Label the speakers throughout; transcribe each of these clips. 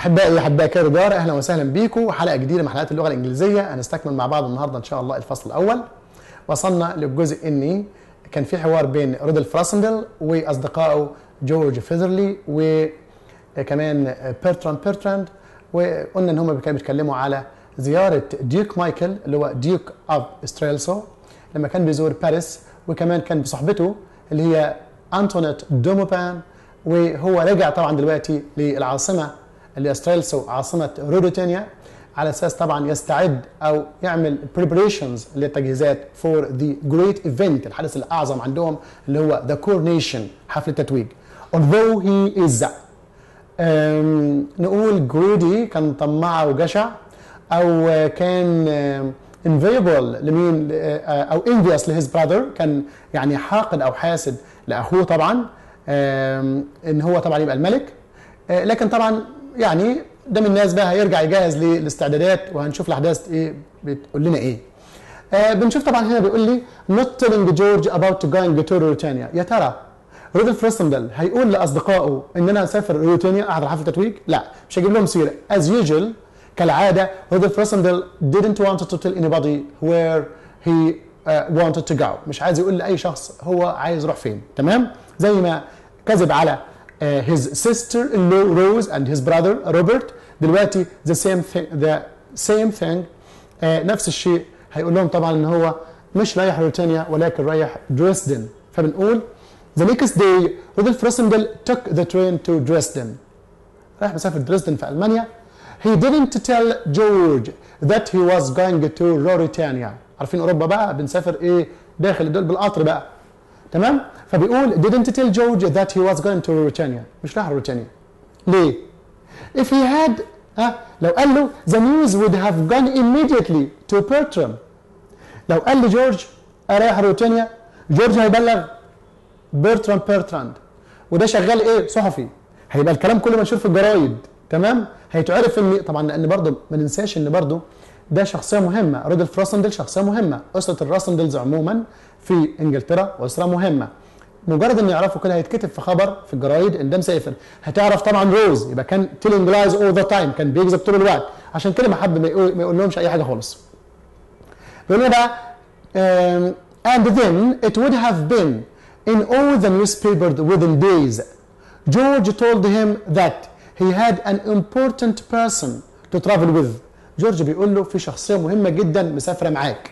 Speaker 1: احبائي احبائي كير دار اهلا وسهلا بيكم حلقه جديده من حلقات اللغه الانجليزيه هنستكمل مع بعض النهارده ان شاء الله الفصل الاول وصلنا للجزء اني كان في حوار بين رودولف راسندل واصدقائه جورج فيزرلي وكمان بيرتراند بيرتراند وقلنا ان هم كانوا بيتكلموا على زياره ديوك مايكل اللي هو ديوك اوف ستريلسو لما كان بيزور باريس وكمان كان بصحبته اللي هي انتونيت دوموبان وهو رجع طبعا دلوقتي للعاصمه اللي هي ستريلسو عاصمه رودوتينيا على اساس طبعا يستعد او يعمل بريبريشنز اللي هي التجهيزات فور ذا جريت ايفنت الحدث الاعظم عندهم اللي هو ذا كورنيشن حفل التتويج although he is أم، نقول جريدي كان طماع وجشع او كان انفيبل لمين آه، او envious لهيز براذر كان يعني حاقد او حاسد لاخوه طبعا آم، ان هو طبعا يبقى الملك آه، لكن طبعا يعني ده من الناس بقى هيرجع يجهز للاستعدادات وهنشوف الاحداث ايه بتقول لنا ايه آه بنشوف طبعا هنا بيقول لي not telling George about going to روتانيا يا ترى رودولف روستندل هيقول لاصدقائه ان انا هسافر روتانيا احضر حفل تتويج لا مش هيجيب لهم سيره as usual كالعاده رودولف روستندل didn't want to tell anybody where he uh, wanted to go مش عايز يقول لاي شخص هو عايز يروح فين تمام زي ما كذب على uh, his sister in law Rose and his brother Robert دلوقتي the same thing the same thing uh, نفس الشيء هيقول لهم طبعا ان هو مش رايح روتانيا ولكن رايح دريسدن فبنقول the next day رودولف روسندل took the train to Dresden رايح مسافر دريسدن في المانيا he didn't tell George that he was going to Ruritania عارفين اوروبا بقى بنسافر ايه داخل الدول بالقطر بقى تمام فبيقول didn't tell George that he was going to Ruritania مش رايح روتانيا ليه if he had ها لو قال له the news would have gone immediately to Bertram لو قال لجورج رايح روتانيا جورج هيبلغ بيرتراند بيرتراند وده شغال ايه صحفي هيبقى الكلام كله منشور في الجرايد تمام هيتعرف ان طبعا لان برضه ما ننساش ان برضه ده شخصيه مهمه رودولف راسندل شخصيه مهمه اسره الراسندلز عموما في انجلترا اسره مهمه مجرد ان يعرفوا كده هيتكتب في خبر في الجرايد ان ده مسافر هتعرف طبعا روز يبقى كان تيلينج لايز اول ذا تايم كان بيكذب طول الوقت عشان كده ما حب ما يقول, ما يقول لهمش اي حاجه خالص بيقول لنا بقى um, and then it would have been in all the newspapers within days George told him that he had an important person to travel with جورج بيقول له في شخصيه مهمه جدا مسافره معاك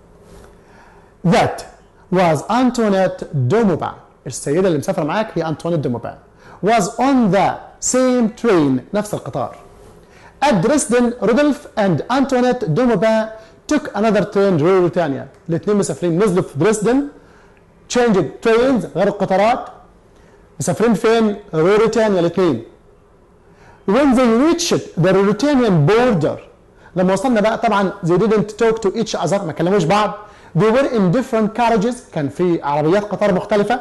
Speaker 1: that was Antoinette Domoba السيدة اللي مسافرة معاك هي أنطوانيت دوموبا was on the same train نفس القطار at Dresden Rudolf and Antoinette Domoba took another train to روتانيا الاثنين مسافرين نزلوا في دريسدن changed trains غير القطارات مسافرين فين؟ روتانيا الاثنين when they reached the Ruritanian border لما وصلنا بقى طبعا they didn't talk to each other ما كلموش بعض they were in different carriages كان في عربيات قطار مختلفة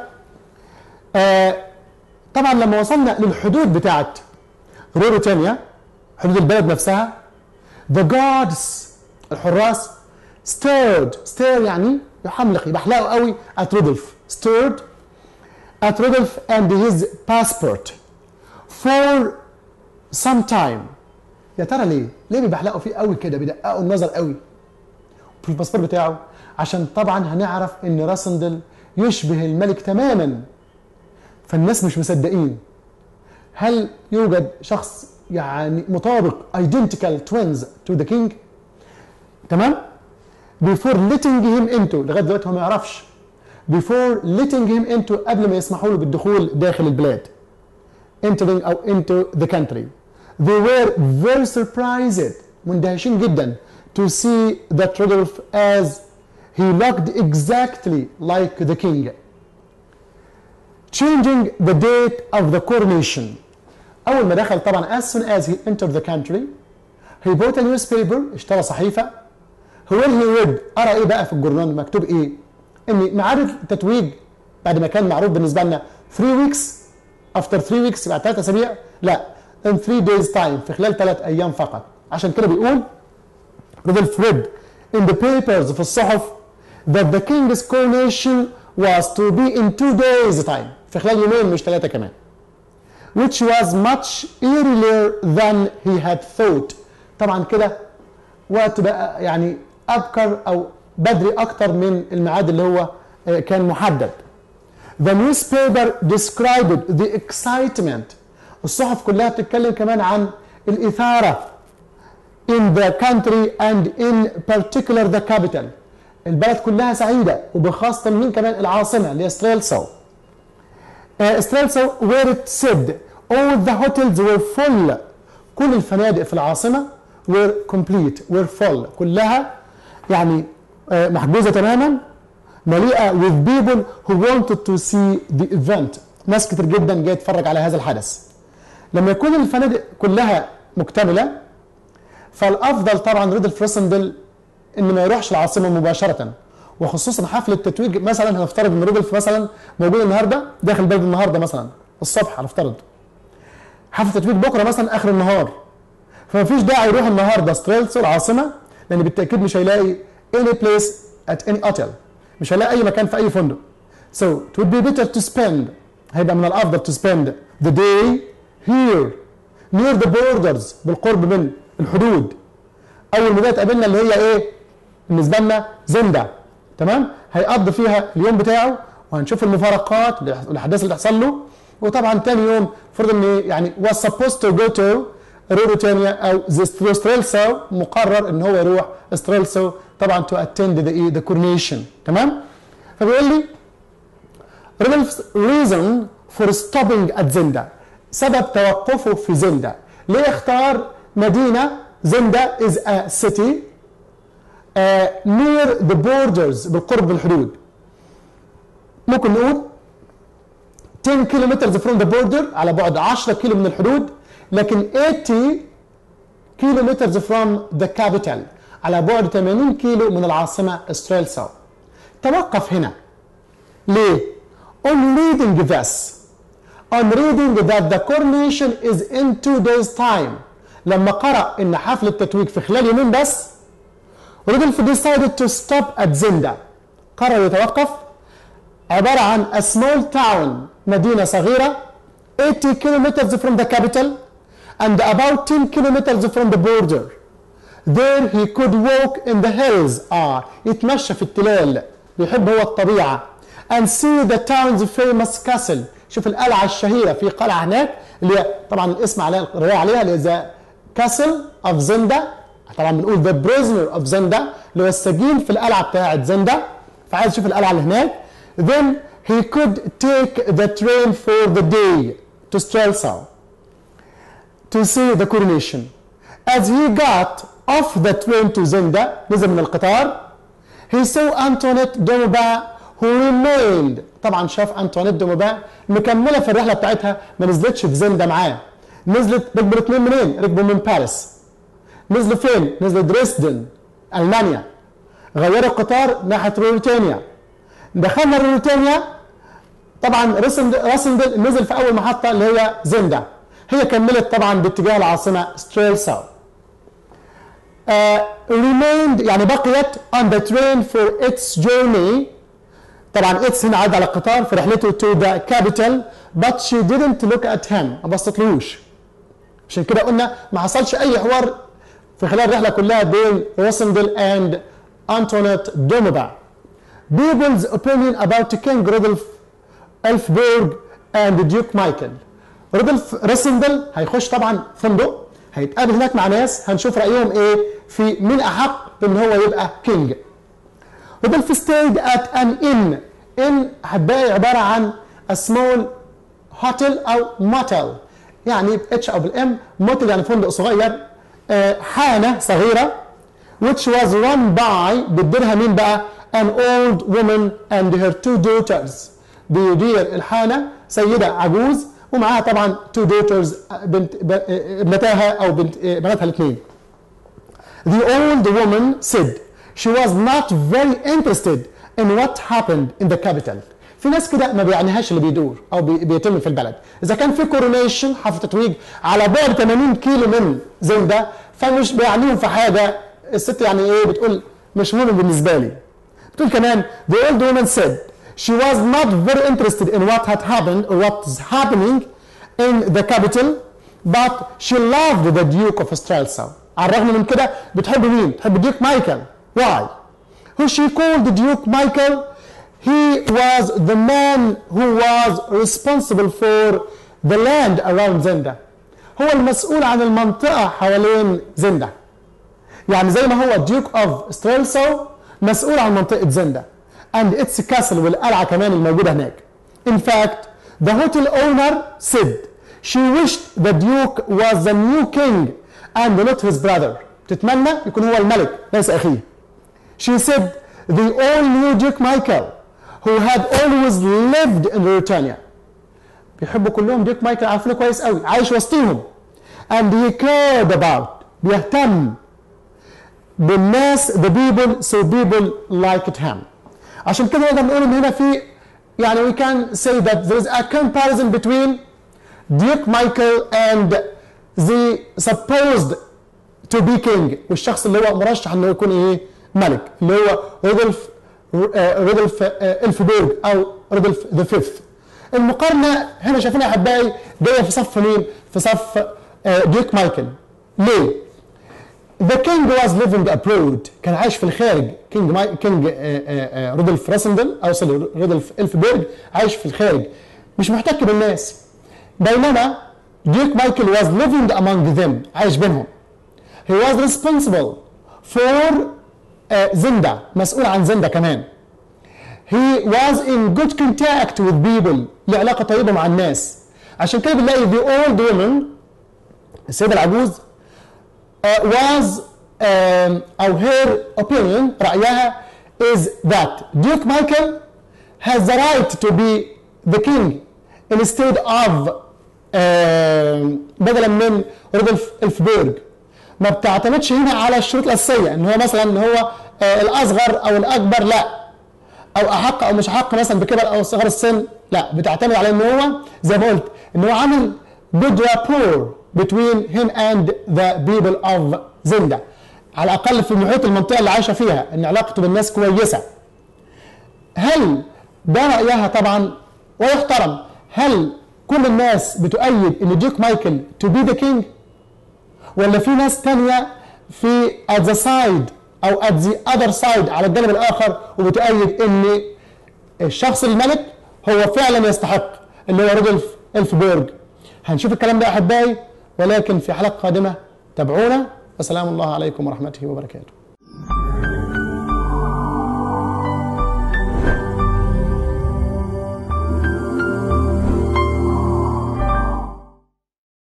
Speaker 1: آه طبعا لما وصلنا للحدود بتاعت روروتانيا حدود البلد نفسها the guards الحراس stirred stir يعني يحملق يبحلقوا قوي at رودولف stirred at رودولف and his passport for some time يا ترى ليه؟ ليه بيبحلقوا فيه قوي كده بيدققوا النظر قوي في الباسبور بتاعه عشان طبعا هنعرف ان راسندل يشبه الملك تماما فالناس مش مصدقين هل يوجد شخص يعني مطابق identical twins to the king تمام before letting him into لغايه دلوقتي هو ما يعرفش before letting him into قبل ما يسمحوا له بالدخول داخل البلاد entering او into the country they were very surprised مندهشين جدا to see that Rudolph as he looked exactly like the king changing the date of the coronation أول ما دخل طبعا as soon as he entered the country he bought a newspaper اشترى صحيفة when he read قرأ إيه بقى في الجورنال مكتوب إيه إن ميعاد التتويج بعد ما كان معروف بالنسبة لنا 3 weeks after 3 weeks بعد ثلاث أسابيع لا in 3 days time في خلال ثلاث أيام فقط عشان كده بيقول رودولف read in the papers في الصحف that the king's coronation was to be in two days time في خلال يومين مش ثلاثة كمان which was much earlier than he had thought طبعا كده وقت بقى يعني ابكر او بدري اكتر من الميعاد اللي هو آه، كان محدد The newspaper described the excitement الصحف كلها بتتكلم كمان عن الإثارة in the country and in particular the capital البلد كلها سعيدة وبخاصة مين كمان العاصمة اللي هي ستريلسو uh, ستريلسو where it said all the hotels were full كل الفنادق في العاصمة were complete were full كلها يعني آه، محجوزة تماما مليئة with people who wanted to see the event ناس كتير جدا جاي تتفرج على هذا الحدث لما يكون الفنادق كلها مكتملة فالافضل طبعا ريدل فريسندل ان ما يروحش العاصمه مباشره وخصوصا حفل التتويج مثلا هنفترض ان رودولف مثلا موجود النهارده داخل البلد النهارده مثلا الصبح هنفترض حفل التتويج بكره مثلا اخر النهار فما فيش داعي يروح النهارده ستريلسو العاصمه لان بالتاكيد مش هيلاقي any place at any hotel مش هيلاقي اي مكان في اي فندق so it would be better to spend هيبقى من الافضل to spend the day here near the borders بالقرب من الحدود اول بدايه تقابلنا اللي هي ايه بالنسبه لنا زندا تمام هيقضي فيها اليوم بتاعه وهنشوف المفارقات والاحداث اللي تحصل له وطبعا تاني يوم فرض ان يعني was supposed to go to روريتانيا او ستريلسو مقرر ان هو يروح ستريلسو طبعا to attend the ايه the coronation تمام فبيقول لي ريدلف's reason for stopping at زندا سبب توقفه في زندا ليه اختار مدينة زندا is a city uh, near the borders بالقرب من الحدود ممكن نقول 10 كيلومتر from the border على بعد 10 كيلو من الحدود لكن 80 كيلومتر from the capital على بعد 80 كيلو من العاصمة ستريلسو توقف هنا ليه؟ On reading this on reading that the coronation is in two days time لما قرأ إن حفل التتويج في خلال يومين بس رودولف decided to stop at زندا قرر يتوقف عبارة عن a small town مدينة صغيرة 80 kilometers from the capital and about 10 kilometers from the border there he could walk in the hills آه يتمشى في التلال بيحب هو الطبيعة and see the town's famous castle شوف القلعة الشهيرة في قلعة هناك اللي هي طبعا الاسم عليها الرواية عليها اللي هي كاسل اوف زندا طبعا بنقول ذا بريزنر اوف زندا اللي هو السجين في القلعة بتاعت زندا فعايز يشوف القلعة اللي هناك then he could take the train for the day to Strelsau to see the coronation as he got off the train to زندا نزل من القطار he saw Antoinette Domoba who remained طبعا شاف انطوانيت دوموبا مكمله في الرحله بتاعتها ما نزلتش في زندا معاه نزلت ركبوا الاثنين منين؟ ركبوا من باريس نزلوا فين؟ نزلوا دريسدن المانيا غيروا القطار ناحيه روريتانيا دخلنا روريتانيا طبعا راسندل نزل في اول محطه اللي هي زندا هي كملت طبعا باتجاه العاصمه ستريلساو uh, remained يعني بقيت on the train for its journey طبعا اتس هنا عاد على القطار في رحلته to the capital but she didn't look at him ما بصتلوش عشان كده قلنا ما حصلش اي حوار في خلال الرحله كلها بين روسندل and Antoinette Domoba. People's opinion about King Rudolf Elfberg and Duke Michael. رودولف ريسندل هيخش طبعا فندق هيتقابل هناك مع ناس هنشوف رايهم ايه في مين احق بان هو يبقى كينج. رودولف stayed at an inn inn هتبقى عباره عن a small hotel او motel يعني اتش او بالام موتل يعني فندق صغير آه، حانه صغيره which was run by بتديرها مين بقى an old woman and her two daughters بيدير الحانه سيده عجوز ومعاها طبعا two daughters بنت ب- آه، ابنتها او بنت آه، بناتها الاثنين The old woman said she was not very interested in what happened in the capital. في ناس كده ما بيعنيهاش اللي بيدور او بي- بيتم في البلد. اذا كان في كورونيشن حفل تتويج على بعد 80 كيلو من زندا فمش بيعنيهم في حاجه الست يعني ايه بتقول مش مهم بالنسبه لي. بتقول كمان the old woman said she was not very interested in what had happened or what is happening in the capital but she loved the Duke of Streltsau على الرغم من كده بتحب مين؟ بتحب ديوك مايكل why? who she called Duke Michael he was the man who was responsible for the land around زندا هو المسؤول عن المنطقة حوالين زندا يعني زي ما هو ديوك اوف ستريلسو مسؤول عن منطقة زندا and its castle والقلعة كمان الموجودة هناك in fact the hotel owner said she wished the duke was the new king and not his brother تتمنى يكون هو الملك ليس أخيه she said they all knew Duke Michael who had always lived in Britannia بيحبوا كلهم ديك مايكل عارفينه كويس قوي عايش وسطيهم and he cared about بيهتم بالناس the people so people liked him عشان كده نقدر نقول ان هنا في يعني we can say that there is a comparison between Duke Michael and the supposed to be king والشخص اللي هو مرشح انه يكون ايه ملك اللي هو رودولف آه، رودولف آه، الفبورج او رودولف ذا فيفث المقارنه هنا شايفينها يا احبائي جايه في صف مين؟ في صف آه، ديوك مايكل ليه؟ The king was living abroad كان عايش في الخارج كينج ماي كينج آه، آه، آه، رودولف راسندل او سوري رودولف الفبرج عايش في الخارج مش محتك بالناس بينما ديوك مايكل was living among them عايش بينهم he was responsible for آه، زندا مسؤول عن زندا كمان he was in good contact with people له علاقة طيبة مع الناس عشان كده بنلاقي the old woman السيدة العجوز uh, was um, or her opinion رأيها is that Duke Michael has the right to be the king instead of um, بدلا من رودولف الفبورج ما بتعتمدش هنا على الشروط الأساسية ان هو مثلا ان هو آه، الأصغر أو الأكبر لا او احق او مش احق مثلا بكبر او صغر السن لا بتعتمد على ان هو زي ما قلت ان هو عامل good rapport between him and the people of زندا على الاقل في محيط المنطقه اللي عايشه فيها ان علاقته بالناس كويسه هل ده رايها طبعا ويحترم هل كل الناس بتؤيد ان ديوك مايكل to be the king ولا في ناس تانية في at the side او at the other side على الجانب الاخر وبتؤيد ان الشخص الملك هو فعلا يستحق اللي هو رودولف الفبورج هنشوف الكلام ده يا احبائي ولكن في حلقه قادمه تابعونا وسلام الله عليكم ورحمته وبركاته